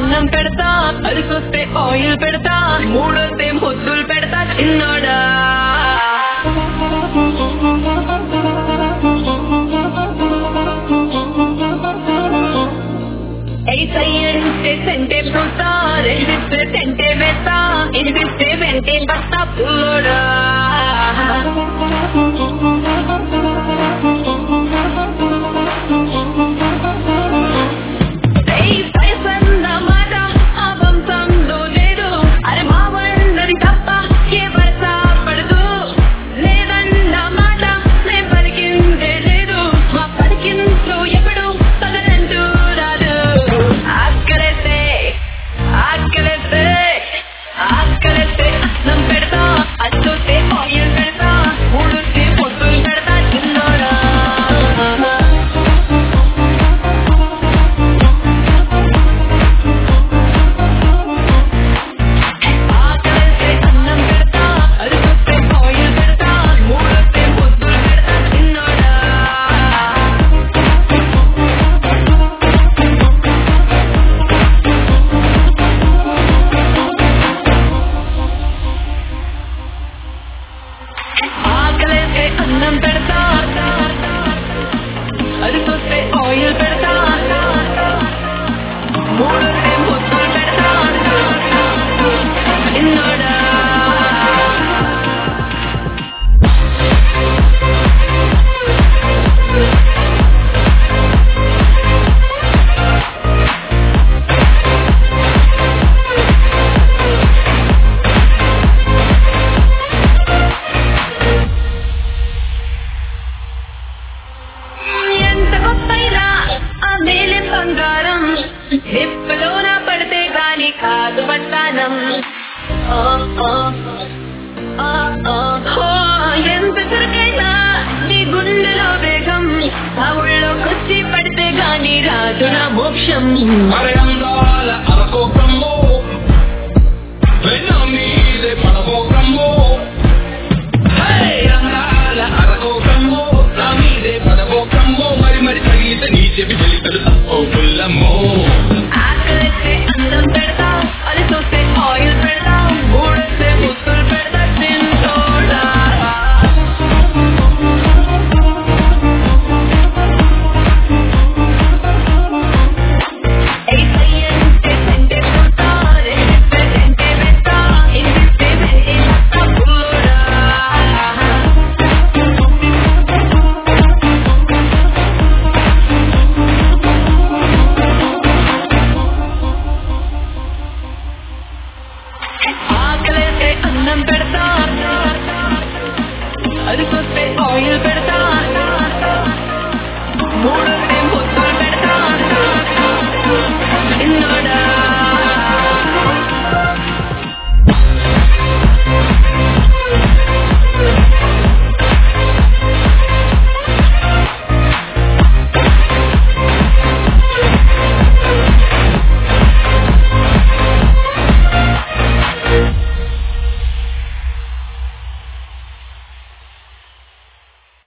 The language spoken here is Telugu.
అన్నం పెడతా అరికొస్తే ఆయిల్ పెడతా మూడొస్తే ముద్దులు పెడతా చిన్నోడా ఐసయ్యడిస్తే సెంటే పూస్తా రెండిస్తే సెంటే వేస్తా ఎనిమిస్తే వెంటే బస్తా పుల్లోడా ఏయ్ పైసన్న మాట ఆ వంశంలో లేదు అరే మా వందరి తప్ప ఏ వరస పడదు లేదన్న మాట నే పలికిందే లేదు మా పలికించు ఎప్పుడు పగలంటూ రాదు ఆకలేస్తే ఆకలేస్తే ఆకలేస్తే అన్నం పెడతా అచ్చొస్తే ఆయిల్ పెడతా మూడుస్తే పొద్దులు పెడతా చిన్నోడా ఆకలేస్తే అన్నం పెడతా అరికొస్తే ఆయిల్ పెడతా మూడొస్తే పొద్దులు పెడతా చిన్నోడా ఆకలేస్తే అన్నం పెడతా అరికొస్తే ఆయిల్ పెడతా మూడొస్తే ముద్దులు పెడతా చిన్నోడా ఎంత గొప్పైనా ఆ మేలే బంగారం నిప్పులోన పడితే గాని కాదు పట్టానం ఓ, ఓ, ఓ, ఓ, ఓ, ఎంత చురుకైనా నీ గుండెలో వేగం ఆ ఊళ్ళోకొచ్చి పడితే గాని రాదు నా మోక్షం మరి అందాల